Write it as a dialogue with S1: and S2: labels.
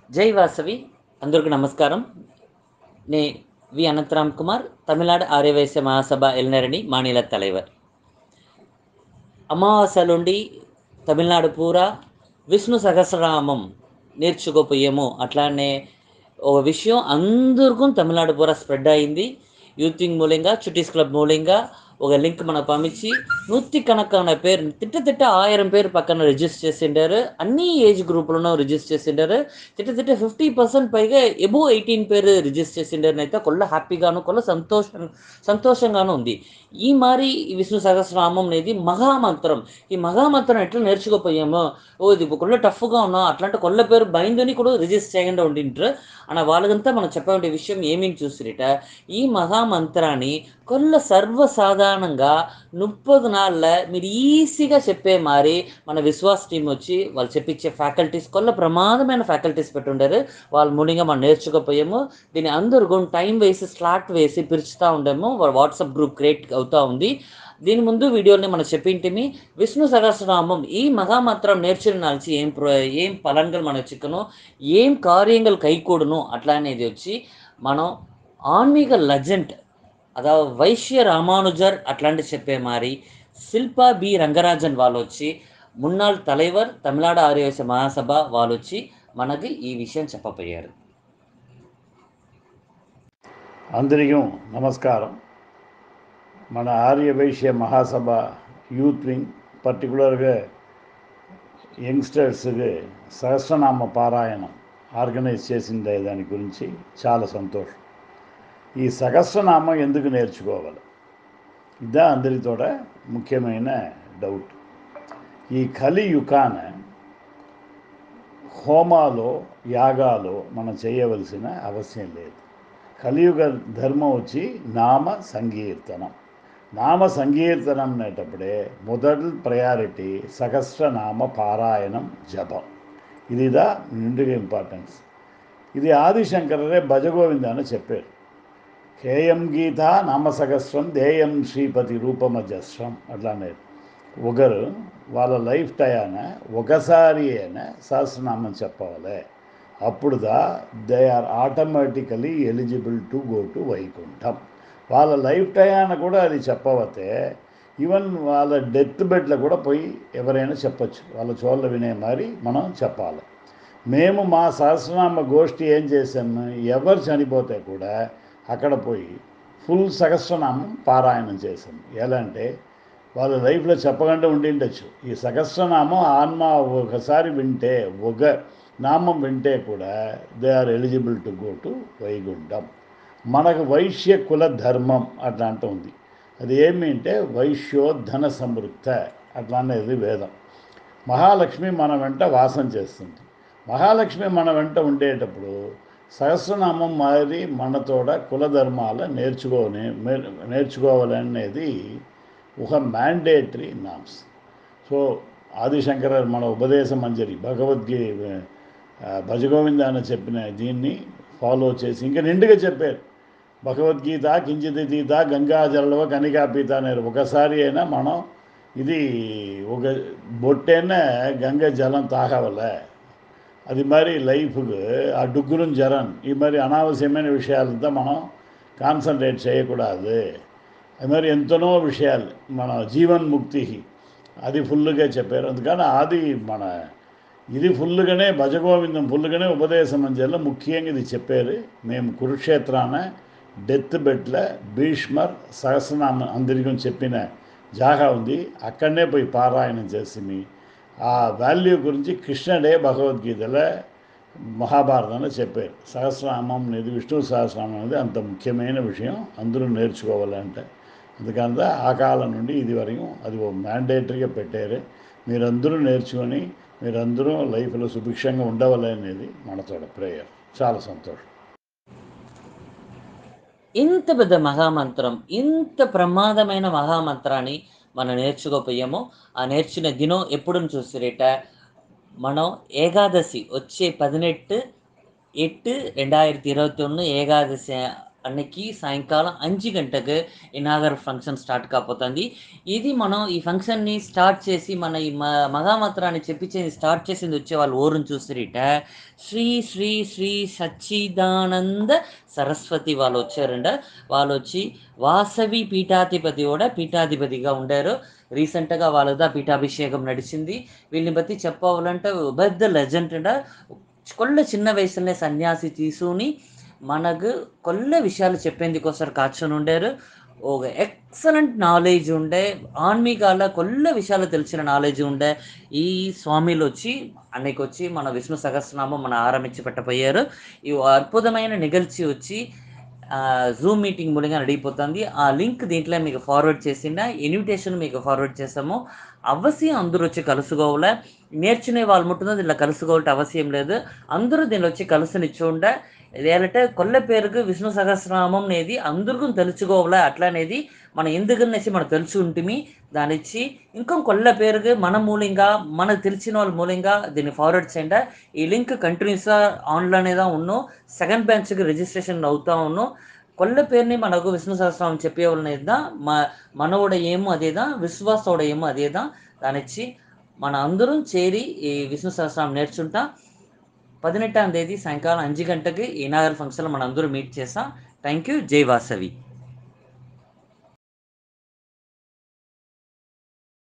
S1: జై వాసవి అందరికీ నమస్కారం నే வி அனந்தராம் குமார் தமிழ்நாடு ஆரியவைசிய மகாசபா இளைஞரணி மாநில தலைவர் అమావాస్యలుండి తమిళనాడు పూరా విష్ణు సహస్రనామం నేర్చుకోపోయాము అట్లానే ఒక విషయం అందరికీ తమిళనాడు పూరా స్ప్రెడ్ అయింది యూతింగ్ మూలంగా చుటీస్ క్లబ్ మూలంగా ఒక లింక్ మనకు పంపించి నూతి కనకాన పేరు తిట్ట తిట్ట ఆయిరం పేరు పక్కన రిజిస్టర్ చేసిండారు అన్ని ఏజ్ గ్రూపులను రిజిస్టర్ చేసిండారు తిట్ట తిట్ట ఫిఫ్టీ పర్సెంట్ పైగా ఎబో ఎయిటీన్ పేరు రిజిస్టర్ చేసిండారు అయితే కొల్ల హ్యాపీగాను కొల్ల సంతోషం సంతోషంగాను ఉంది ఈ మారి ఈ విష్ణు సహస్రనామం అనేది మహామంత్రం ఈ మహామంత్రం ఎట్లా నేర్చుకోపోయామో ఓ ఇది కొల్ల టఫ్గా ఉన్నా అట్లాంటి కొల్ల పేరు బైందని కూడా రిజిస్టర్ చేయకుండా ఉండింటారు అన్న వాళ్ళకంతా మనం చెప్పే విషయం ఏమేమి చూసిరిట ఈ మహామంత్రాన్ని కొల్ల సర్వసాధారణంగా ముప్పది నాళ్ళ మీరు ఈజీగా చెప్పే మారి మన విశ్వాస్ టీం వచ్చి వాళ్ళు చెప్పించే ఫ్యాకల్టీస్ కొల్ల ప్రమాదమైన ఫ్యాకల్టీస్ పెట్టుండారు వాళ్ళ మూలంగా మనం నేర్చుకోపోయాము దీన్ని అందరు కూడా టైం వేసి స్లాట్ వేసి పిలుచుతూ ఉండాము వాట్సాప్ గ్రూప్ క్రియేట్ అవుతూ ఉంది దీని ముందు వీడియోని మనం చెప్పింటిమి విష్ణు సహస్రనామం ఈ మహామంత్రం నేర్చిన నాల్చి ఏం ప్రో ఏం ఫలంగా మనం చిక్కను ఏం కార్యంగా కైకూడును అట్లా అనేది వచ్చి మనం ఆన్మీక లెజెండ్ అதாவது వైశ్య రామానుజర్ అట్లాంటి చెప్పే మారి శిల్పా బి రంగరాజన్ వాళ్ళు వచ్చి మున్నాள் தலைவர் తమిళనాడు ఆర్యవేశ మహాసభ వాళ్ళు వచ్చి మనకి ఈ విషయం చెప్పపోయారు
S2: అందరికీ నమస్కారం మన ఆర్యవైశ్య మహాసభ యూత్ వింగ్ పర్టికులర్గా యంగ్స్టర్స్కి సహస్రనామ పారాయణం ఆర్గనైజ్ చేసిందే దాని గురించి చాలా సంతోషం ఈ సహస్రనామం ఎందుకు నేర్చుకోవాలి ఇదా అందరితోడ ముఖ్యమైన డౌట్ ఈ కలియుగాన హోమాలో యాగాలో మనం చేయవలసిన అవసరం లేదు కలియుగ ధర్మం వచ్చి నామ సంకీర్తనం నామ సంకీర్తనం అనేటప్పుడే మొదటి ప్రయారిటీ సహస్రనామ పారాయణం జపం ఇదిదా నిండుగా ఇంపార్టెన్స్ ఇది ఆదిశంకరరే భజగోవింద అని చెప్పారు కేయం గీత నామసహస్రం దేయం శ్రీపతి రూపమజస్రం అట్లానే ఒకరు వాళ్ళ లైఫ్ టయాన ఒకసారి అయినా సహస్రనామం చెప్పవాలి అప్పుడుదా they are automatically eligible to go to Vaikuntham వాళ్ళ లైఫ్ టయాన కూడా అది చెప్పవతే ఈవెన్ వాళ్ళ డెత్ బెడ్లో కూడా పోయి ఎవరైనా చెప్పచ్చు వాళ్ళ చోళ్ళ వినే మరి మనం చెప్పాలి మేము మా సహస్రనామ గోష్ఠి ఏం చేసాము ఎవరు చనిపోతే కూడా అక్కడ పోయి ఫుల్ సహస్రనామం పారాయణం చేసాం ఎలా అంటే వాళ్ళ లైఫ్లో చెప్పకుండా ఉండిండొచ్చు ఈ సహస్రనామం ఆత్మ ఒకసారి వింటే ఒక నామం వింటే కూడా they are eligible to go to Vaikuntham మనకు వైశ్య కుల ధర్మం అట్లా అంటూ ఉంది అది ఏమి అంటే వైశ్యోధన సమృద్ధ అట్లా అనేది వేదం మహాలక్ష్మి మన వెంట వాసం చేస్తుంది మహాలక్ష్మి మన వెంట ఉండేటప్పుడు సహస్రనామం మారి మనతోడ కులధర్మాల నేర్చుకోని నేర్చుకోవాలనేది ఒక మ్యాండేటరీ నామ్స్ సో ఆదిశంకర మన ఉపదేశ మంజరి భగవద్గీ భజగోవింద అని చెప్పిన దీన్ని ఫాలో చేసి ఇంకా నిండుగా చెప్పారు భగవద్గీత కించిత్ గీత గంగాజలవ కనికాపీత అనేది ఒకసారి అయినా మనం ఇది ఒక బొట్టైనా గంగ జలం తాగవలే అది మరి లైఫ్కి ఆ డుగ్గురం జరన్ ఈ మరి అనావశ్యమైన విషయాలంతా మనం కాన్సన్ట్రేట్ చేయకూడదు అది మరి ఎంతనో విషయాలు మన జీవన్ ముక్తి అది ఫుల్గా చెప్పారు అందుకని అది మన ఇది ఫుల్గానే భజగోవిందం ఫుల్గానే ఉపదేశ మంజల్లో ముఖ్యంగా ఇది చెప్పారు మేము కురుక్షేత్రాన డెత్ బెడ్ల భీష్మర్ సహస్రనామ అందరికీ చెప్పిన జాగా ఉంది అక్కడనే పోయి పారాయణం చేసి ఆ వాల్యూ గురించి కృష్ణుడే భగవద్గీతలో మహాభారతంలో చెప్పారు సహస్రనామం అనేది విష్ణు సహస్రనామం అనేది అంత ముఖ్యమైన విషయం అందరూ నేర్చుకోవాలంటే అందుకని ఆ కాలం నుండి ఇది వరకు అది ఓ మ్యాండేటరీగా పెట్టారు మీరందరూ నేర్చుకొని మీరందరూ లైఫ్లో సుభిక్షంగా ఉండవాలనేది మనతో ప్రేయర్ చాలా సంతోషం
S1: ఇంత పెద్ద మహామంత్రం ఇంత ప్రమాదమైన మహామంత్రాన్ని మనం నేర్చుకోపోయాము ఆ నేర్చిన దినం ఎప్పుడు చూసిరేట మనం ఏకాదశి వచ్చే పదినెట్టు ఎట్టు ரெண்டாயிரத்தி இருபத்தி ஒன்று ஏகாதசி అన్నకి సాయంకాలం అంజు గంటకు ఇనాగర్ ఫంక్షన్ స్టార్ట్ కాబోతుంది ఇది మనం ఈ ఫంక్షన్ని స్టార్ట్ చేసి మన ఈ మ మగామంత్రాన్ని చెప్పించేది స్టార్ట్ చేసింది వచ్చే వాళ్ళు ఓరుని చూసిరిట శ్రీ శ్రీ శ్రీ సచ్చిదానంద సరస్వతి వాళ్ళు వచ్చారంట వాళ్ళు వచ్చి వాసవి పీఠాధిపతి కూడా పీఠాధిపతిగా ఉండారు రీసెంట్గా వాళ్ళదా పీఠాభిషేకం నడిచింది వీళ్ళని బట్టి చెప్పవాలంటే పెద్ద లెజెండ్ అంట కొల్ల చిన్న వయసులోనే సన్యాసి తీసుకుని మనకు కొల్ల విషయాలు చెప్పేందుకోసం కాచుని ఉండారు ఒక ఎక్సలెంట్ నాలెడ్జ్ ఉండే ఆన్మీకాల కొల్ల విషయాలు తెలిసిన నాలెడ్జ్ ఉండే ఈ స్వామిలు వచ్చి అన్నకి వచ్చి మన విష్ణు సహస్రనామం మన ఆరంభించి పెట్టబోయారు ఈ అద్భుతమైన నిగల్చి వచ్చి జూమ్ మీటింగ్ మూలంగా నడిగిపోతుంది ఆ లింక్ దీంట్లో మీకు ఫార్వర్డ్ చేసిన ఇన్విటేషన్ మీకు ఫార్వర్డ్ చేసాము అవశ్యం అందరూ వచ్చి కలుసుకోవాలే నేర్చుకునే వాళ్ళు ముట్టుదో దీనిలో కలుసుకోవాలంటే అవశ్యం లేదు అందరూ దీనిలో వచ్చి కలుసునిచ్చుండే ఇదేంటంటే కొల్ల పేరుకు విష్ణు సహస్రనామం అనేది అందరికీ తెలుసుకోవాలా అట్లా అనేది మనం ఎందుకనేసి మనం తెలుసుకుంటుమి దానిచ్చి ఇంకో కొల్ల పేరుకు మన మూలంగా మనకు తెలిసిన వాళ్ళ మూలంగా దీన్ని ఫార్వర్డ్ చేయండి ఈ లింక్ కంటిన్యూస్గా ఆన్లైన్ தான் ఉన్నాం సెకండ్ బ్యాచ్కి రిజిస్ట్రేషన్ అవుతా ఉన్నాం కొల్ల పేరుని మనకు విష్ణు సహస్రనామం చెప్పేవాళ్ళనేది தான் మ మనోட ఏమో అదేదా విశ్వాసోడ ఏమో అదేదా దానిచ్చి మన అందరం చేరి ఈ విష్ణు సహస్రనామం నేర్చుంటాం పదినెట్టాం తేదీ సాయంకాలం అంజు గంటకి ఈనాగర్ ఫంక్షన్లో మన అందరూ మీట్ చేస్తాం థ్యాంక్ యూ జై వాసవి